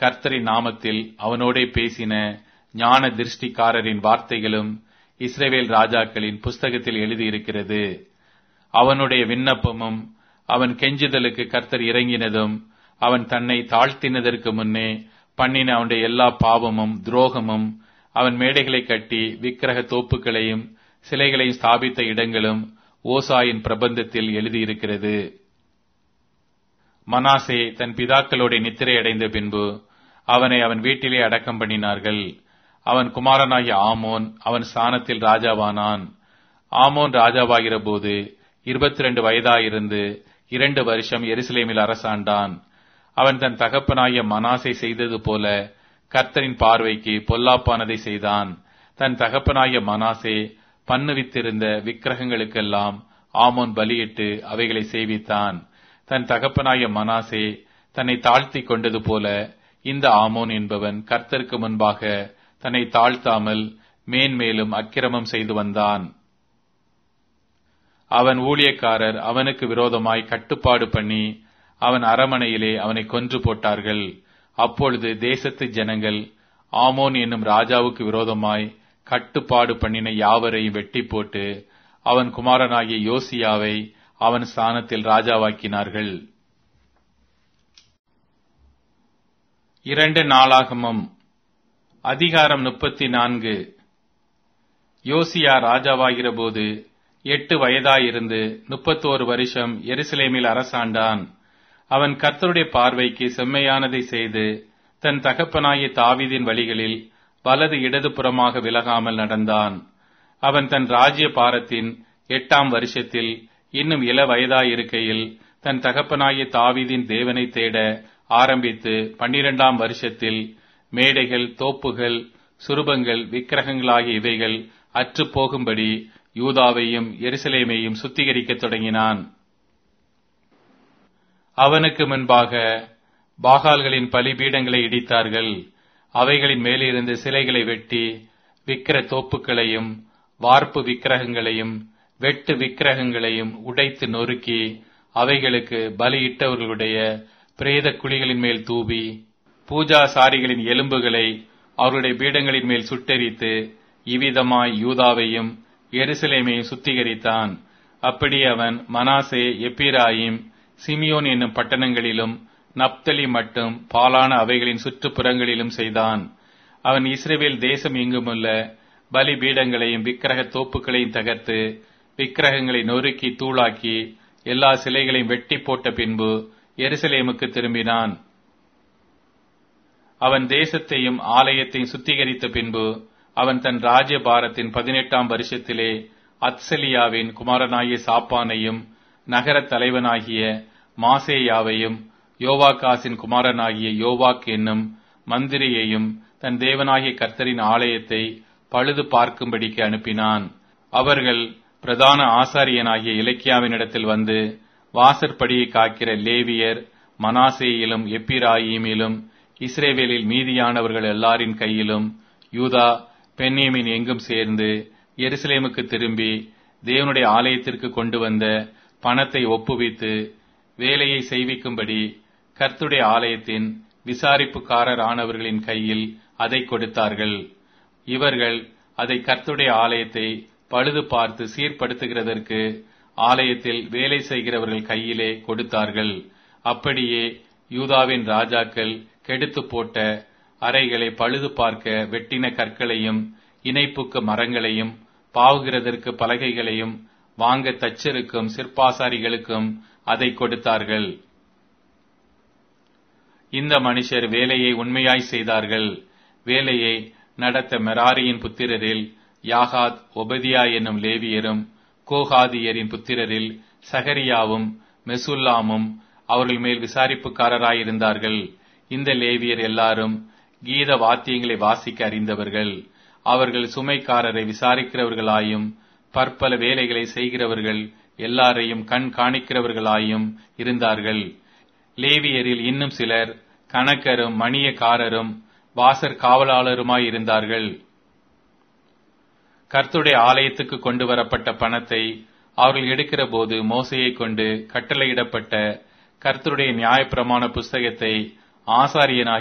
கர்த்தரின் நாமத்தில் அவனோடே பேசின ஞான திருஷ்டிக்காரரின் வார்த்தைகளும் இஸ்ரேவேல் ராஜாக்களின் புஸ்தகத்தில் எழுதியிருக்கிறது அவனுடைய விண்ணப்பமும் அவன் கெஞ்சுதலுக்கு கர்த்தர் இறங்கினதும் அவன் தன்னை தாழ்த்தினதற்கு முன்னே பண்ணின அவனுடைய எல்லா பாவமும் துரோகமும் அவன் மேடைகளை கட்டி விக்கிரக தோப்புகளையும் சிலைகளையும் ஸ்தாபித்த இடங்களும் ஓசாயின் பிரபந்தத்தில் எழுதியிருக்கிறது மனாசே தன் பிதாக்களோட நித்திரை அடைந்த பின்பு அவனை அவன் வீட்டிலே அடக்கம் பண்ணினார்கள் அவன் குமாரனாகிய ஆமோன் அவன் ஸ்தானத்தில் ராஜாவானான் ஆமோன் ராஜாவாகிற போது இருபத்தி ரெண்டு வயதாயிருந்து இரண்டு வருஷம் எருசலேமில் அரசாண்டான் அவன் தன் தகப்பனாகிய மனாசை செய்தது போல கர்த்தரின் பார்வைக்கு பொல்லாப்பானதை செய்தான் தன் தகப்பனாகிய மனாசே பண்ணுவித்திருந்த விக்கிரகங்களுக்கெல்லாம் ஆமோன் பலியிட்டு அவைகளை சேவித்தான் தன் தகப்பனாகிய மனாசே தன்னை தாழ்த்தி கொண்டது போல இந்த ஆமோன் என்பவன் கர்த்தருக்கு முன்பாக தன்னை தாழ்த்தாமல் மேன்மேலும் அக்கிரமம் செய்து வந்தான் அவன் ஊழியக்காரர் அவனுக்கு விரோதமாய் கட்டுப்பாடு பண்ணி அவன் அரமனையிலே அவனை கொன்று போட்டார்கள் அப்பொழுது தேசத்து ஜனங்கள் ஆமோன் என்னும் ராஜாவுக்கு விரோதமாய் கட்டுப்பாடு பண்ணின யாவரையும் வெட்டி போட்டு அவன் குமாரனாகிய யோசியாவை அவன் ஸ்தானத்தில் ராஜாவாக்கினார்கள் இரண்டு நாளாகமம் அதிகாரம் முப்பத்தி நான்கு யோசியா ராஜாவாகிற போது எட்டு வயதாயிருந்து முப்பத்தோரு வருஷம் எருசலேமில் அரசாண்டான் அவன் கர்த்தருடைய பார்வைக்கு செம்மையானதை செய்து தன் தகப்பனாகிய தாவீதின் வழிகளில் வலது இடது புறமாக விலகாமல் நடந்தான் அவன் தன் ராஜ்ய பாரத்தின் எட்டாம் வருஷத்தில் இன்னும் இள வயதாயிருக்கையில் தன் தகப்பனாகிய தாவீதின் தேவனை தேட ஆரம்பித்து பன்னிரெண்டாம் வருஷத்தில் மேடைகள் தோப்புகள் சுரூபங்கள் விக்கிரகங்களாகிய இவைகள் அற்று போகும்படி யூதாவையும் எருசலேமையும் சுத்திகரிக்கத் தொடங்கினான் அவனுக்கு முன்பாக பாகால்களின் பலிபீடங்களை இடித்தார்கள் அவைகளின் மேலிருந்து சிலைகளை வெட்டி விக்கிர தோப்புகளையும் வார்ப்பு விக்கிரகங்களையும் வெட்டு விக்கிரகங்களையும் உடைத்து நொறுக்கி அவைகளுக்கு பலியிட்டவர்களுடைய பிரேத குழிகளின் மேல் தூவி பூஜாசாரிகளின் எலும்புகளை அவருடைய பீடங்களின் மேல் சுட்டெரித்து இவ்விதமாய் யூதாவையும் எருசலேமையும் சுத்திகரித்தான் அப்படி அவன் மனாசே எப்பிராயிம் சிமியோன் என்னும் பட்டணங்களிலும் நப்தலி மட்டும் பாலான அவைகளின் சுற்றுப்புறங்களிலும் செய்தான் அவன் இஸ்ரேவேல் தேசம் எங்குமுள்ள பலி பீடங்களையும் விக்கிரக தோப்புகளையும் தகர்த்து விக்கிரகங்களை நொறுக்கி தூளாக்கி எல்லா சிலைகளையும் வெட்டி போட்ட பின்பு எருசலேமுக்கு திரும்பினான் அவன் தேசத்தையும் ஆலயத்தையும் சுத்திகரித்த பின்பு அவன் தன் ராஜ்யபாரத்தின் பதினெட்டாம் வருஷத்திலே அத்சலியாவின் குமாரனாகிய சாப்பானையும் நகர தலைவனாகிய மாசேயாவையும் யோவாகாசின் குமாரனாகிய யோவாக் என்னும் மந்திரியையும் தன் தேவனாகிய கர்த்தரின் ஆலயத்தை பழுது பார்க்கும்படிக்கு அனுப்பினான் அவர்கள் பிரதான ஆசாரியனாகிய இலக்கியாவினிடத்தில் வந்து வாசற்படியை காக்கிற லேவியர் மனாசேயிலும் எப்பிராயிமிலும் இஸ்ரேவேலில் மீதியானவர்கள் எல்லாரின் கையிலும் யூதா பென்னேமின் எங்கும் சேர்ந்து எருசலேமுக்கு திரும்பி தேவனுடைய ஆலயத்திற்கு கொண்டு வந்த பணத்தை ஒப்புவித்து வேலையை செய்விக்கும்படி கர்த்துடைய ஆலயத்தின் விசாரிப்புக்காரர் ஆனவர்களின் கையில் அதை கொடுத்தார்கள் இவர்கள் அதை கர்த்துடைய ஆலயத்தை பழுது பார்த்து சீர்படுத்துகிறதற்கு ஆலயத்தில் வேலை செய்கிறவர்கள் கையிலே கொடுத்தார்கள் அப்படியே யூதாவின் ராஜாக்கள் கெடுத்து போட்ட அறைகளை பழுது பார்க்க வெட்டின கற்களையும் இணைப்புக்கு மரங்களையும் பாவுகிறதற்கு பலகைகளையும் வாங்க தச்சருக்கும் சிற்பாசாரிகளுக்கும் அதை கொடுத்தார்கள் இந்த மனுஷர் வேலையை உண்மையாய் செய்தார்கள் வேலையை நடத்த மெராரியின் புத்திரரில் யாகாத் ஒபதியா என்னும் லேவியரும் கோகாதியரின் புத்திரரில் சகரியாவும் மெசுல்லாமும் அவர்கள் மேல் விசாரிப்புக்காரராயிருந்தார்கள் இந்த லேவியர் எல்லாரும் கீத வாத்தியங்களை வாசிக்க அறிந்தவர்கள் அவர்கள் சுமைக்காரரை விசாரிக்கிறவர்களாயும் பற்பல வேலைகளை செய்கிறவர்கள் எல்லாரையும் கண் காணிக்கிறவர்களாயும் இருந்தார்கள் லேவியரில் இன்னும் சிலர் கணக்கரும் மணியக்காரரும் வாசற் காவலாளருமாய் இருந்தார்கள் கர்த்துடைய ஆலயத்துக்கு கொண்டு வரப்பட்ட பணத்தை அவர்கள் எடுக்கிற போது மோசையை கொண்டு கட்டளையிடப்பட்ட கர்த்தருடைய நியாயப்பிரமாண புஸ்தகத்தை ஆசாரியனாகி